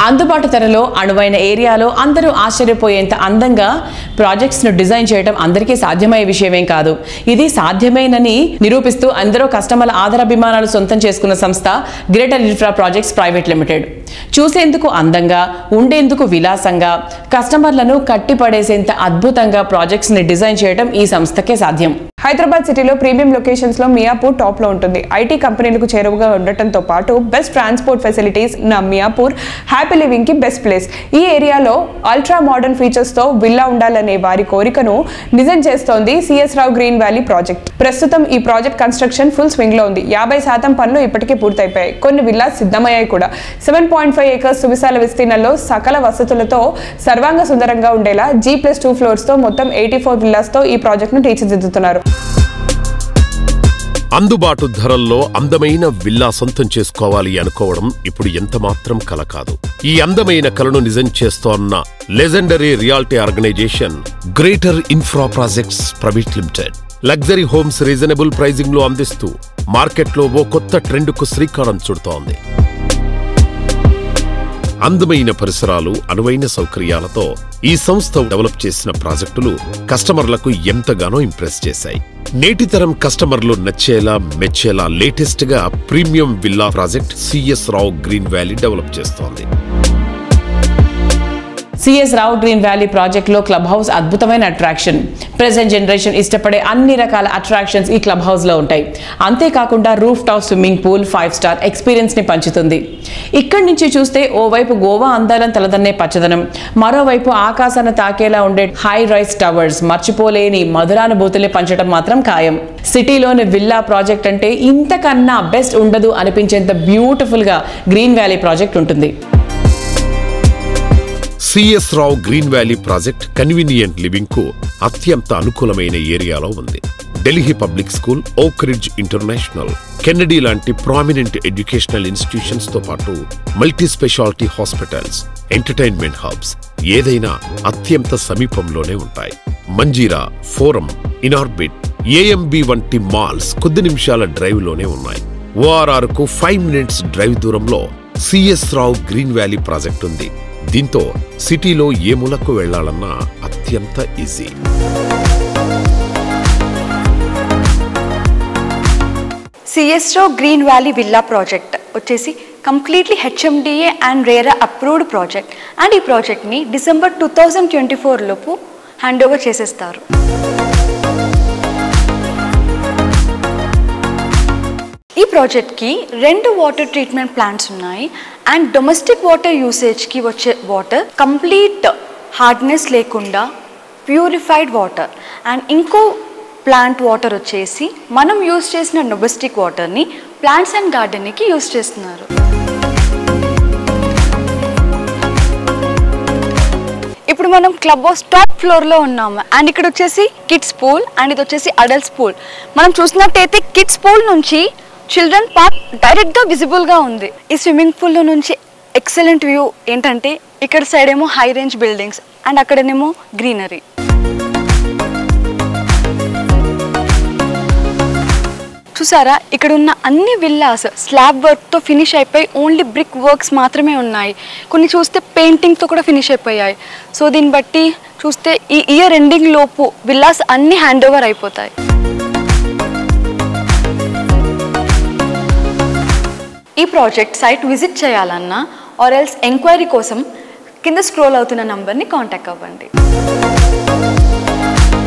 అందుబాటు ధరలో అనువైన ఏరియాలో అందరూ ఆశ్చర్యపోయేంత అందంగా ప్రాజెక్ట్స్ను డిజైన్ చేయడం అందరికీ సాధ్యమయ్యే విషయమేం కాదు ఇది సాధ్యమేనని నిరూపిస్తూ అందరూ కస్టమర్ల ఆదరాభిమానాలు సొంతం చేసుకున్న సంస్థ greater infra projects private limited చూసేందుకు అందంగా ఉండేందుకు విలాసంగా కస్టమర్లను కట్టిపడేసేంత అద్భుతంగా ప్రాజెక్ట్స్ ని డిజైన్ చేయడం ఈ సంస్థకే సాధ్యం హైదరాబాద్ సిటీలో ప్రీమియం లొకేషన్స్ లో మియాపూర్ టాప్ లో ఉంటుంది ఐటీ కంపెనీలకు చేరువగా ఉండటంతో పాటు బెస్ట్ ట్రాన్స్పోర్ట్ ఫెసిలిటీస్ ఉన్న మియాపూర్ హ్యాపీ లివింగ్ కి బెస్ట్ ప్లేస్ ఈ ఏరియాలో అల్ట్రా మోడర్న్ ఫీచర్స్ తో విల్లా ఉండాలనే వారి కోరికను నిజం చేస్తోంది CS Rao green valley project ప్రస్తుతం ఈ ప్రాజెక్ట్ కన్స్ట్రక్షన్ ఫుల్ స్వింగ్ లో ఉంది యాభై శాతం పనులు ఇప్పటికే పూర్తయిపోయాయి కొన్ని విల్లాస్ సిద్ధమయ్యాయి కూడా సెవెన్ పాయింట్ ఫైవ్ ఏకర్స్ సువిశాల విస్తీర్ణంలో సకల వసతులతో సర్వాంగ సుందరంగా ఉండేలా జీ ప్లస్ టూ ఫ్లోర్స్ తో మొత్తం ఎయిటీ ఫోర్ విల్లాస్ తో ఈ ప్రాజెక్ట్ ను తీర్చిదిద్దుతున్నారు అందుబాటు ధరల్లో అందమైన విల్లా సొంతం చేసుకోవాలి అనుకోవడం ఇప్పుడు ఎంత మాత్రం కల కాదు ఈ అందమైన కలను నిజం చేస్తోన్న legendary reality organization greater infra projects private limited luxury homes reasonable pricing లో అందిస్తూ మార్కెట్లో ఓ కొత్త ట్రెండ్కు శ్రీకారం చుడుతోంది అందమైన పరిసరాలు అనువైన సౌకర్యాలతో ఈ సంస్థ డెవలప్ చేసిన ప్రాజెక్టులు కస్టమర్లకు ఎంతగానో ఇంప్రెస్ చేశాయి నేటి తరం కస్టమర్లు నచ్చేలా మెచ్చేలా లేటెస్ట్ గా premium villa project CS Rao green Valley develop చేస్తోంది CS Rao green valley project లో క్లబ్ హౌస్ అద్భుతమైన అట్రాక్షన్ ప్రెసెంట్ జనరేషన్ ఇష్టపడే అన్ని రకాల అట్రాక్షన్స్ ఈ క్లబ్ హౌస్ లో ఉంటాయి అంతేకాకుండా roof top swimming pool five star experience ని పంచుతుంది ఇక్కడి నుంచి చూస్తే ఓవైపు గోవా అందాలను తలదన్నే పచ్చదనం మరోవైపు ఆకాశాన్ని తాకేలా ఉండే హై రైస్ టవర్స్ మర్చిపోలేని మధురానుభూతుల్ని పంచడం మాత్రం ఖాయం సిటీలోని విల్లా ప్రాజెక్ట్ అంటే ఇంతకన్నా బెస్ట్ ఉండదు అనిపించేంత బ్యూటిఫుల్ గా గ్రీన్ వ్యాలీ ప్రాజెక్ట్ ఉంటుంది CS Rao green valley project convenient living కు అత్యంత అనుకూలమైన ఏరియాలో ఉంది Delhi Public School Oak Ridge International Kennedy లాంటి ప్రామినెంట్ ఎడ్యుకేషనల్ ఇన్స్టిట్యూషన్స్ తో పాటు multi specialty hospitals entertainment hubs ఏదైనా అత్యంత సమీపంలోనే ఉంటాయి మంజీరా ఫోరం ఇనార్బిట్ ఏఎంబి వంటి మాల్స్ కొద్ది నిమిషాల డ్రైవ్ లోనే ఉన్నాయి ఓఆర్ఆర్ కు ఫైవ్ మినిట్స్ డ్రైవ్ దూరంలో CS Rao green valley project ఉంది దీంతో సిటీలో ఏ మూలకు వెళ్లాలన్నా అత్యంత easy CSO Green Valley villa project వచ్చేసి completely HMDA and RERA approved project and ఈ ప్రాజెక్ట్ని December two thousand twenty four లోపు హ్యాండ్ ఓవర్ చేసేస్తారు ఈ ప్రాజెక్ట్కి రెండు వాటర్ ట్రీట్మెంట్ ప్లాంట్స్ ఉన్నాయి అండ్ డొమెస్టిక్ వాటర్ యూసేజ్కి వచ్చే వాటర్ కంప్లీట్ హార్డ్నెస్ లేకుండా ప్యూరిఫైడ్ వాటర్ అండ్ ఇంకో ప్లాంట్ వాటర్ వచ్చేసి మనం యూస్ చేసిన డొమెస్టిక్ వాటర్ని ప్లాంట్స్ అండ్ గార్డెన్కి యూస్ చేస్తున్నారు ఇప్పుడు మనం క్లబ్ హౌస్ టాప్ ఫ్లోర్లో ఉన్నాము అండ్ ఇక్కడ వచ్చేసి కిడ్స్ పూల్ అండ్ ఇది వచ్చేసి అడల్ట్స్ పూల్ మనం చూసినట్టయితే కిడ్స్ పూల్ నుంచి చిల్డ్రన్ పార్క్ డైరెక్ట్గా విజిబుల్గా ఉంది ఈ స్విమ్మింగ్ పూల్లో నుంచి ఎక్సలెంట్ వ్యూ ఏంటంటే ఇక్కడ సైడ్ ఏమో హై రేంజ్ బిల్డింగ్స్ అండ్ అక్కడనేమో గ్రీనరీ చూసారా ఇక్కడ ఉన్న అన్ని విల్లాస్ స్లాబ్ వర్క్తో ఫినిష్ అయిపోయి ఓన్లీ బ్రిక్ వర్క్స్ మాత్రమే ఉన్నాయి కొన్ని చూస్తే పెయింటింగ్తో కూడా ఫినిష్ అయిపోయాయి సో దీన్ని బట్టి చూస్తే ఈ ఇయర్ ఎండింగ్ లోపు విల్లాస్ అన్ని హ్యాండ్ ఓవర్ అయిపోతాయి ఈ ప్రాజెక్ట్ సైట్ విజిట్ చేయాలన్నా ఆర్ ఎల్స్ ఎంక్వైరీ కోసం కింద స్క్రోల్ అవుతున్న నంబర్ని కాంటాక్ట్ అవ్వండి